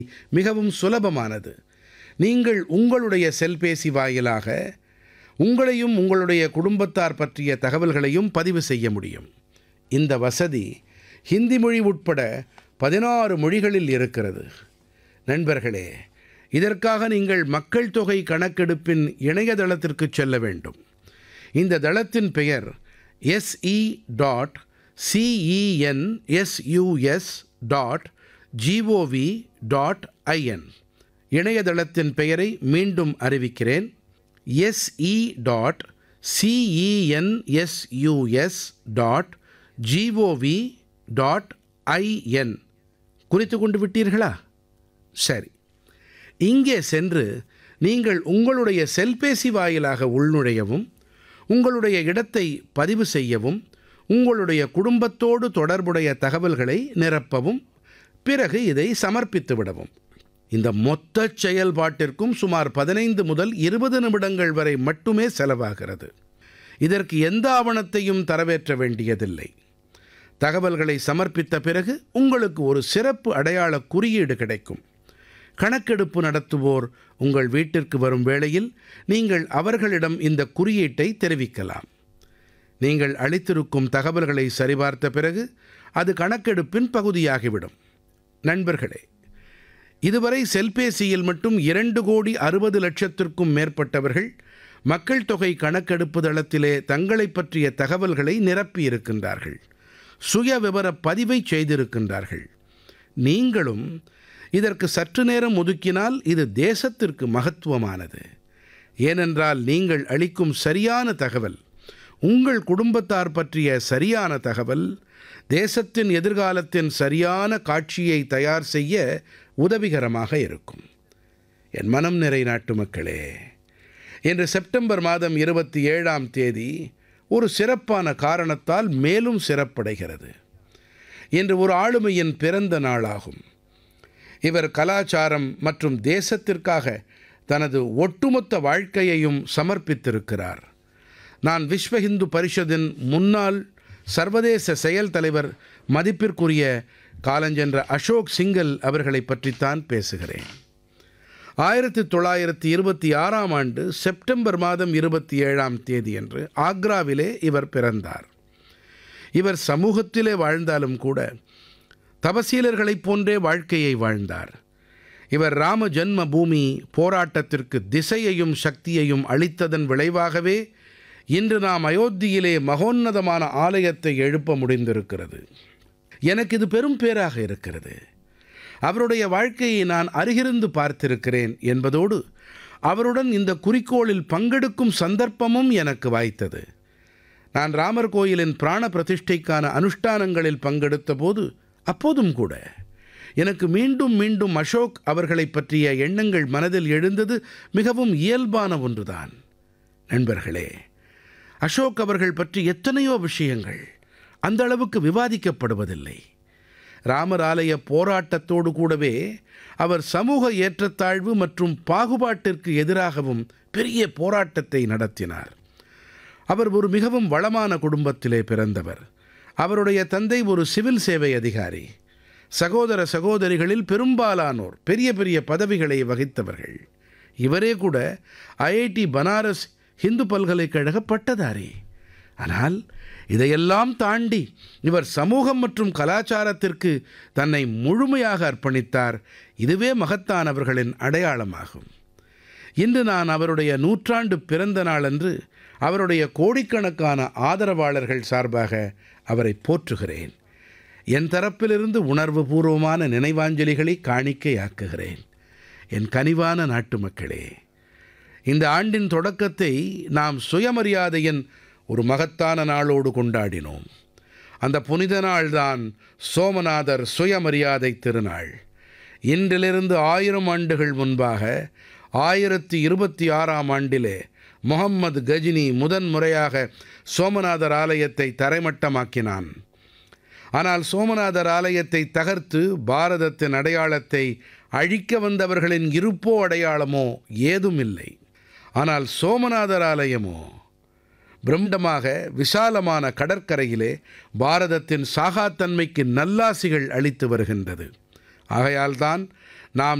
மிகவும் சுலபமானது நீங்கள் உங்களுடைய செல்பேசி வாயிலாக உங்களையும் உங்களுடைய குடும்பத்தார் பற்றிய தகவல்களையும் பதிவு செய்ய முடியும் இந்த வசதி ஹிந்தி மொழி உட்பட பதினாறு மொழிகளில் இருக்கிறது நண்பர்களே இதற்காக நீங்கள் மக்கள் தொகை கணக்கெடுப்பின் இணையதளத்திற்கு செல்ல வேண்டும் இந்த தளத்தின் பெயர் SE dot CENSUS dot GOV dot IN இணையதளத்தின் பெயரை மீண்டும் அறிவிக்கிறேன் SE dot CENSUS dot GOV dot IN குறித்து கொண்டு விட்டீர்களா சரி இங்கே சென்று நீங்கள் உங்களுடைய செல்பேசி வாயிலாக உள்நுழையவும் உங்களுடைய இடத்தை பதிவு செய்யவும் உங்களுடைய குடும்பத்தோடு தொடர்புடைய தகவல்களை நிரப்பவும் பிறகு இதை சமர்ப்பித்து விடவும் இந்த மொத்த செயல்பாட்டிற்கும் சுமார் பதினைந்து முதல் இருபது நிமிடங்கள் வரை மட்டுமே செலவாகிறது இதற்கு எந்த ஆவணத்தையும் தரவேற்ற வேண்டியதில்லை தகவல்களை சமர்ப்பித்த பிறகு உங்களுக்கு ஒரு சிறப்பு அடையாள குறியீடு கிடைக்கும் கணக்கெடுப்பு நடத்துவோர் உங்கள் வீட்டிற்கு வரும் வேளையில் நீங்கள் அவர்களிடம் இந்த குறியீட்டை தெரிவிக்கலாம் நீங்கள் அளித்திருக்கும் தகவல்களை சரிபார்த்த பிறகு அது கணக்கெடுப்பின் பகுதியாகிவிடும் நண்பர்களே இதுவரை செல்பேசியில் மட்டும் இரண்டு கோடி அறுபது லட்சத்திற்கும் மேற்பட்டவர்கள் மக்கள் தொகை கணக்கெடுப்பு தளத்திலே தங்களை பற்றிய தகவல்களை நிரப்பியிருக்கின்றார்கள் சுய விவர பதிவை செய்திருக்கின்றார்கள் நீங்களும் இதற்கு சற்று நேரம் ஒதுக்கினால் இது தேசத்திற்கு மகத்துவமானது ஏனென்றால் நீங்கள் அளிக்கும் சரியான தகவல் உங்கள் குடும்பத்தார் பற்றிய சரியான தகவல் தேசத்தின் எதிர்காலத்தின் சரியான காட்சியை தயார் செய்ய உதவிகரமாக இருக்கும் என் மனம் நிறை நாட்டு மக்களே இன்று செப்டம்பர் மாதம் இருபத்தி ஏழாம் தேதி ஒரு சிறப்பான காரணத்தால் மேலும் சிறப்படைகிறது இன்று ஒரு ஆளுமையின் பிறந்த நாளாகும் இவர் கலாச்சாரம் மற்றும் தேசத்திற்காக தனது ஒட்டுமொத்த வாழ்க்கையையும் சமர்ப்பித்திருக்கிறார் நான் விஸ்வ இந்து பரிஷதின் முன்னாள் சர்வதேச செயல் தலைவர் மதிப்பிற்குரிய காலஞ்சென்ற அசோக் சிங்கல் அவர்களை பற்றித்தான் பேசுகிறேன் ஆயிரத்தி தொள்ளாயிரத்தி இருபத்தி ஆறாம் ஆண்டு செப்டம்பர் மாதம் இருபத்தி ஏழாம் தேதியன்று ஆக்ராவிலே இவர் பிறந்தார் இவர் சமூகத்திலே வாழ்ந்தாலும் கூட தபசீலர்களைப் போன்றே வாழ்க்கையை வாழ்ந்தார் இவர் ராம ஜன்ம பூமி போராட்டத்திற்கு திசையையும் சக்தியையும் அளித்ததன் விளைவாகவே இன்று நாம் அயோத்தியிலே மகோன்னதமான ஆலயத்தை எழுப்ப முடிந்திருக்கிறது எனக்கு இது பெரும் பேராக இருக்கிறது அவருடைய வாழ்க்கையை நான் அருகிருந்து பார்த்திருக்கிறேன் என்பதோடு அவருடன் இந்த குறிக்கோளில் பங்கெடுக்கும் சந்தர்ப்பமும் எனக்கு வாய்த்தது நான் ராமர் கோயிலின் பிராண பிரதிஷ்டைக்கான அனுஷ்டானங்களில் பங்கெடுத்த போது அப்போதும் கூட எனக்கு மீண்டும் மீண்டும் அசோக் அவர்களை பற்றிய எண்ணங்கள் மனதில் எழுந்தது மிகவும் இயல்பான ஒன்றுதான் நண்பர்களே அசோக் அவர்கள் பற்றி எத்தனையோ விஷயங்கள் அந்த அளவுக்கு விவாதிக்கப்படுவதில்லை ராமர் ஆலய போராட்டத்தோடு கூடவே அவர் சமூக ஏற்றத்தாழ்வு மற்றும் பாகுபாட்டிற்கு எதிராகவும் பெரிய போராட்டத்தை நடத்தினார் அவர் ஒரு மிகவும் வளமான குடும்பத்திலே பிறந்தவர் அவருடைய தந்தை ஒரு சிவில் சேவை அதிகாரி சகோதர சகோதரிகளில் பெரும்பாலானோர் பெரிய பெரிய பதவிகளை வகித்தவர்கள் இவரே கூட ஐஐடி பனாரஸ் ஹிந்து பல்கலைக்கழக பட்டதாரி ஆனால் இதையெல்லாம் தாண்டி இவர் சமூகம் மற்றும் கலாச்சாரத்திற்கு தன்னை முழுமையாக அர்ப்பணித்தார் இதுவே மகத்தானவர்களின் அடையாளமாகும் இன்று நான் அவருடைய நூற்றாண்டு பிறந்த நாளன்று அவருடைய கோடிக்கணக்கான ஆதரவாளர்கள் சார்பாக அவரை போற்றுகிறேன் என் தரப்பிலிருந்து உணர்வு பூர்வமான நினைவாஞ்சலிகளை காணிக்கையாக்குகிறேன் என் கனிவான நாட்டு மக்களே இந்த ஆண்டின் தொடக்கத்தை நாம் சுயமரியாதையின் ஒரு மகத்தான நாளோடு கொண்டாடினோம் அந்த புனித நாள்தான் சோமநாதர் சுயமரியாதை திருநாள் இன்றிலிருந்து ஆயிரம் ஆண்டுகள் முன்பாக ஆயிரத்தி இருபத்தி ஆறாம் ஆண்டிலே முகம்மது கஜினி முதன் முறையாக சோமநாதர் ஆலயத்தை தரைமட்டமாக்கினான் ஆனால் சோமநாதர் ஆலயத்தை தகர்த்து பாரதத்தின் அடையாளத்தை அழிக்க வந்தவர்களின் இருப்போ அடையாளமோ ஏதும் இல்லை ஆனால் சோமநாதர் ஆலயமோ பிரம்மாண்டமாக விசாலமான கடற்கரையிலே பாரதத்தின் சாகாத்தன்மைக்கு நல்லாசிகள் அளித்து வருகின்றது ஆகையால்தான் நாம்